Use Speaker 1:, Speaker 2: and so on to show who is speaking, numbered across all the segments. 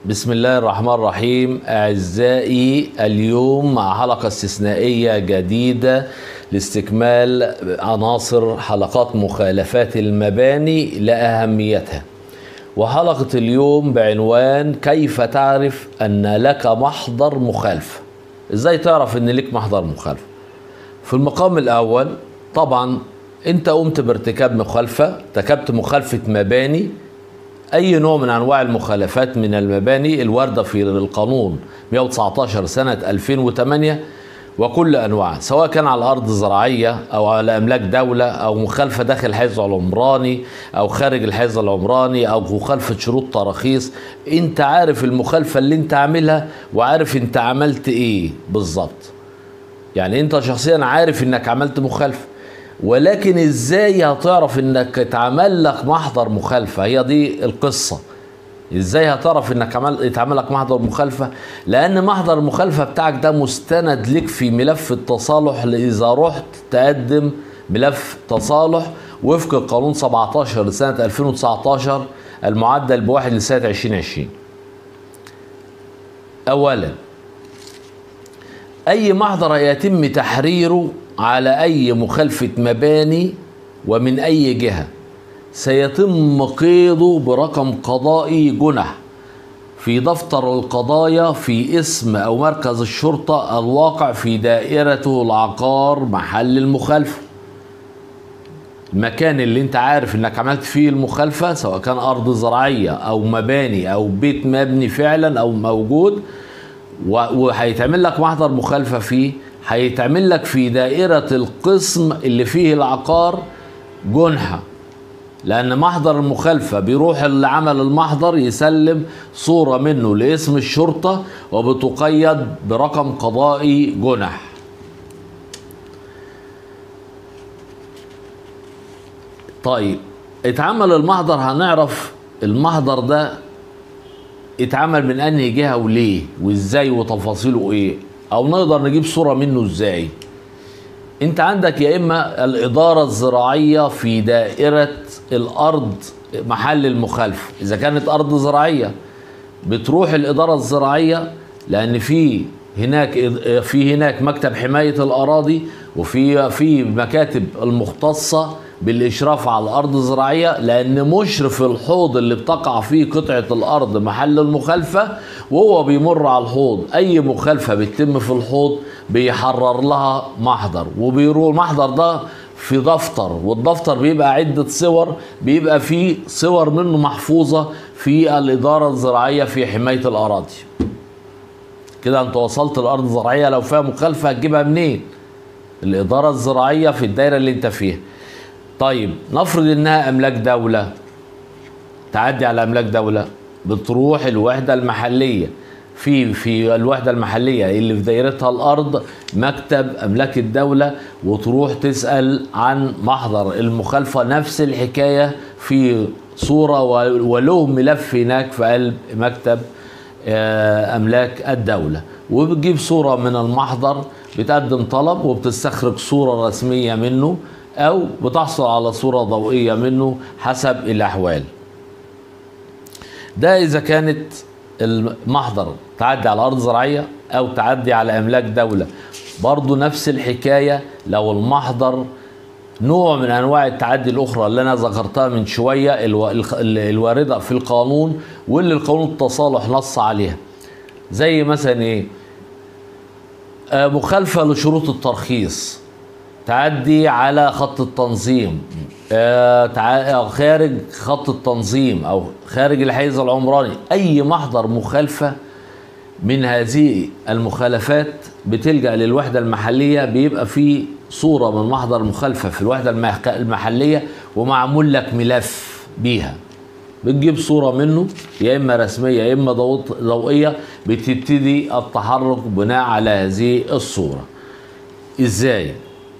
Speaker 1: بسم الله الرحمن الرحيم أعزائي اليوم مع حلقة استثنائية جديدة لاستكمال عناصر حلقات مخالفات المباني لأهميتها وحلقة اليوم بعنوان كيف تعرف أن لك محضر مخالفة إزاي تعرف أن لك محضر مخالفة في المقام الأول طبعا أنت قمت بارتكاب مخالفة ارتكبت مخالفة مباني اي نوع من انواع المخالفات من المباني الوارده في القانون 119 سنه 2008 وكل انواعها سواء كان على ارض زراعيه او على املاك دوله او مخالفه داخل الحيز العمراني او خارج الحيز العمراني او مخالفه شروط تراخيص انت عارف المخالفه اللي انت عاملها وعارف انت عملت ايه بالظبط يعني انت شخصيا عارف انك عملت مخالفه ولكن ازاي هتعرف انك اتعمل لك محضر مخالفه هي دي القصه ازاي هتعرف انك عمل اتعمل لك محضر مخالفه لان محضر المخالفه بتاعك ده مستند لك في ملف التصالح اذا رحت تقدم ملف تصالح وفق القانون 17 لسنه 2019 المعدل بواحد لسنه 2020 اولا اي محضر يتم تحريره على اي مخالفه مباني ومن اي جهه سيتم قيده برقم قضائي جنح في دفتر القضايا في اسم او مركز الشرطه الواقع في دائرته العقار محل المخالفه المكان اللي انت عارف انك عملت فيه المخالفه سواء كان ارض زراعيه او مباني او بيت مبني فعلا او موجود وهيتعمل لك محضر مخالفه فيه هيتعمل لك في دائرة القسم اللي فيه العقار جنحة لأن محضر المخالفة بيروح اللي عمل المحضر يسلم صورة منه لاسم الشرطة وبتقيد برقم قضائي جنح طيب اتعمل المحضر هنعرف المحضر ده اتعمل من انهي جهة وليه وازاي وتفاصيله ايه او نقدر نجيب صوره منه ازاي انت عندك يا اما الاداره الزراعيه في دائره الارض محل المخالفه اذا كانت ارض زراعيه بتروح الاداره الزراعيه لان في هناك في هناك مكتب حمايه الاراضي وفي في مكاتب المختصه بالاشراف على الارض الزراعيه لان مشرف الحوض اللي بتقع فيه قطعه الارض محل المخالفه وهو بيمر على الحوض اي مخالفه بتتم في الحوض بيحرر لها محضر وبيروح المحضر ده في دفتر والدفتر بيبقى عدة صور بيبقى فيه صور منه محفوظة في الإدارة الزراعية في حماية الأراضي كده أنت وصلت الأرض الزراعية لو فيها مخالفة هتجيبها منين الإدارة الزراعية في الدايرة اللي أنت فيها طيب نفرض انها املاك دوله تعدي على املاك دوله بتروح الوحده المحليه في في الوحده المحليه اللي في دايرتها الارض مكتب املاك الدوله وتروح تسال عن محضر المخالفه نفس الحكايه في صوره وله ملف هناك في قلب مكتب املاك الدوله وبتجيب صوره من المحضر بتقدم طلب وبتستخرج صوره رسميه منه او بتحصل على صوره ضوئيه منه حسب الاحوال ده اذا كانت المحضر تعدي على ارض زراعيه او تعدي على املاك دوله برضو نفس الحكايه لو المحضر نوع من انواع التعدي الاخرى اللي انا ذكرتها من شويه الوارده في القانون واللي القانون التصالح نص عليها زي مثلا ايه مخالفه لشروط الترخيص تعدي على خط التنظيم آه خارج خط التنظيم او خارج الحيز العمراني اي محضر مخالفه من هذه المخالفات بتلجا للوحده المحليه بيبقى فيه صوره من محضر مخالفه في الوحده المحليه ومعمول لك ملف بيها بتجيب صورة منه يا إما رسمية يا إما ضوئية بتبتدي التحرك بناء على هذه الصورة إزاي؟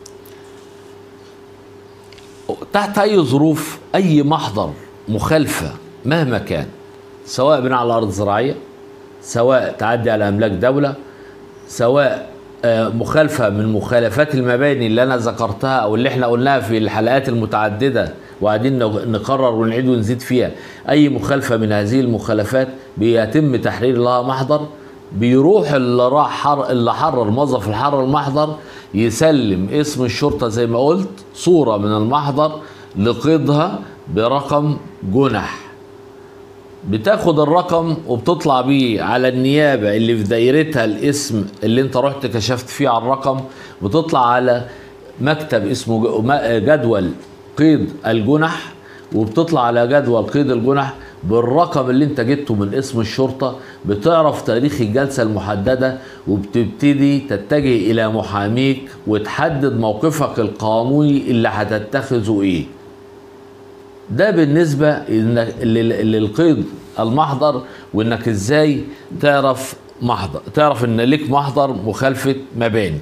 Speaker 1: تحت اي ظروف اي محضر مخالفه مهما كان سواء بناء على ارض زراعيه سواء تعدي على املاك دوله سواء آه، مخالفة من مخالفات المباني اللي أنا ذكرتها أو اللي احنا قلناها في الحلقات المتعددة وقاعدين نق- نقرر ونعيد ونزيد فيها أي مخالفة من هذه المخالفات بيتم تحرير لها محضر بيروح اللي راح حر اللي حرر موظف الحرر المحضر يسلم اسم الشرطة زي ما قلت صورة من المحضر لقيدها برقم جنح بتاخد الرقم وبتطلع بيه على النيابة اللي في دايرتها الاسم اللي انت رحت كشفت فيه على الرقم بتطلع على مكتب اسمه ج- م- جدول قيد الجنح وبتطلع على جدول قيد الجنح بالرقم اللي انت جبته من اسم الشرطة بتعرف تاريخ الجلسة المحددة وبتبتدي تتجه الى محاميك وتحدد موقفك القانوني اللي هتتخذه ايه ده بالنسبة إنك لل- للقيد المحضر وانك ازاي تعرف محضر تعرف ان ليك محضر مخالفة مباني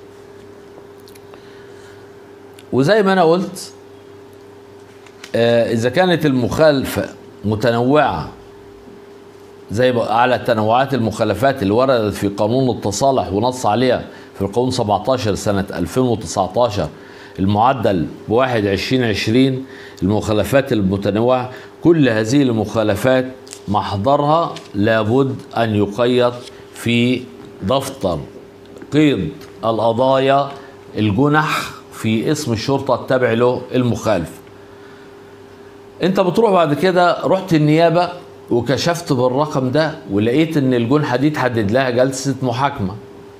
Speaker 1: وزي ما انا قلت آه، اذا كانت المخالفة متنوعة زي ما- على تنوعات المخالفات اللي وردت في قانون التصالح ونص عليها في القانون 17 سنة 2019 المعدل بواحد 2020 المخالفات المتنوعة كل هذه المخالفات محضرها لابد أن يقيد في دفتر قيد القضايا الجنح في اسم الشرطة التابع له المخالف انت بتروح بعد كده رحت النيابه وكشفت بالرقم ده ولقيت ان الجنحه دي تحدد لها جلسه محاكمه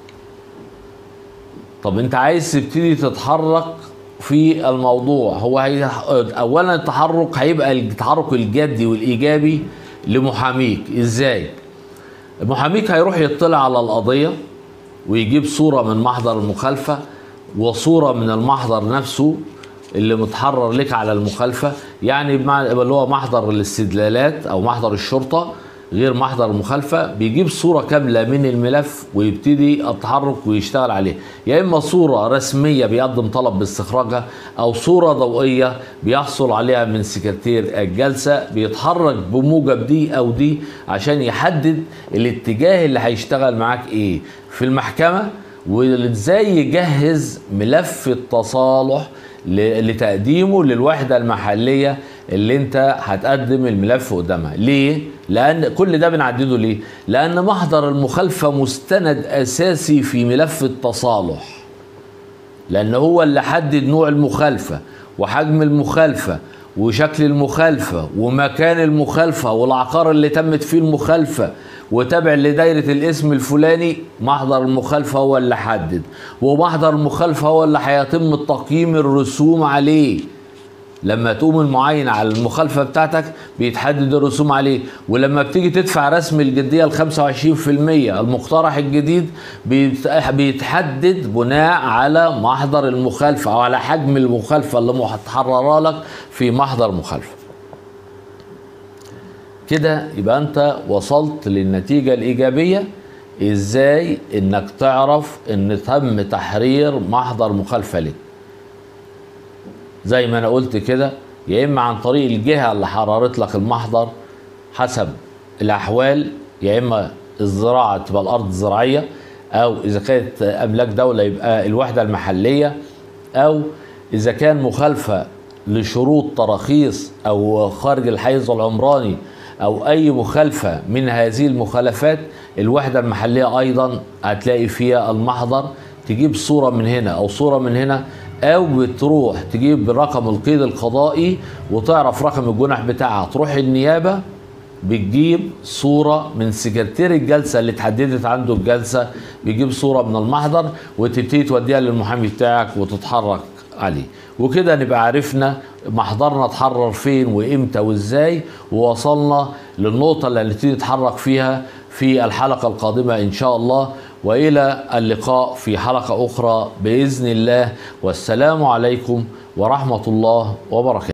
Speaker 1: طب انت عايز تبتدي تتحرك في الموضوع هو هي اولا التحرك هيبقى التحرك الجدي والايجابي لمحاميك ازاي محاميك هيروح يطلع على القضيه ويجيب صوره من محضر المخالفه وصوره من المحضر نفسه اللي متحرر لك على المخالفه يعني بمعنى اللي هو محضر الاستدلالات او محضر الشرطه غير محضر المخالفه بيجيب صوره كامله من الملف ويبتدي التحرك ويشتغل عليه يا اما صوره رسميه بيقدم طلب باستخراجها او صوره ضوئيه بيحصل عليها من سكرتير الجلسه بيتحرك بموجب دي او دي عشان يحدد الاتجاه اللي هيشتغل معاك ايه في المحكمه وازاي يجهز ملف التصالح ل- لتقديمه للوحده المحليه اللي انت هتقدم الملف قدامها ليه لان كل ده بنعدده ليه لان محضر المخالفه مستند اساسي في ملف التصالح لان هو اللي حدد نوع المخالفه وحجم المخالفه وشكل المخالفه ومكان المخالفه والعقار اللي تمت فيه المخالفه وتابع لدايره الاسم الفلاني محضر المخالفه هو اللي حدد ومحضر المخالفه هو اللي هيتم تقييم الرسوم عليه لما تقوم المعاين على المخالفة بتاعتك بيتحدد الرسوم عليه ولما بتيجي تدفع رسم الجدية ال 25% المقترح الجديد بيت- بيتحدد بناء على محضر المخالفة أو على حجم المخالفة اللي متحررة لك في محضر مخالفة كده يبقى انت وصلت للنتيجة الإيجابية ازاي انك تعرف ان تم تحرير محضر مخالفة لك زي ما انا قلت كده يا اما عن طريق الجهه اللي حررت لك المحضر حسب الاحوال يا اما الزراعه تبقى الارض زراعيه او اذا كانت املاك دوله يبقى الوحده المحليه او اذا كان مخالفه لشروط تراخيص او خارج الحيز العمراني او اي مخالفه من هذه المخالفات الوحده المحليه ايضا هتلاقي فيها المحضر تجيب صوره من هنا او صوره من هنا او بتروح تجيب رقم القيد القضائي وتعرف رقم الجنح بتاعها تروح النيابه بتجيب صورة من سكرتير الجلسة اللي اتحددت عنده الجلسة بيجيب صورة من المحضر وتبتدي توديها للمحامي بتاعك وتتحرك عليه وكده نبقى عرفنا محضرنا اتحرر فين وامتى وازاي ووصلنا للنقطة اللي هنبتدي نتحرك فيها في الحلقة القادمة ان شاء الله والى اللقاء في حلقة اخرى باذن الله والسلام عليكم ورحمة الله وبركاته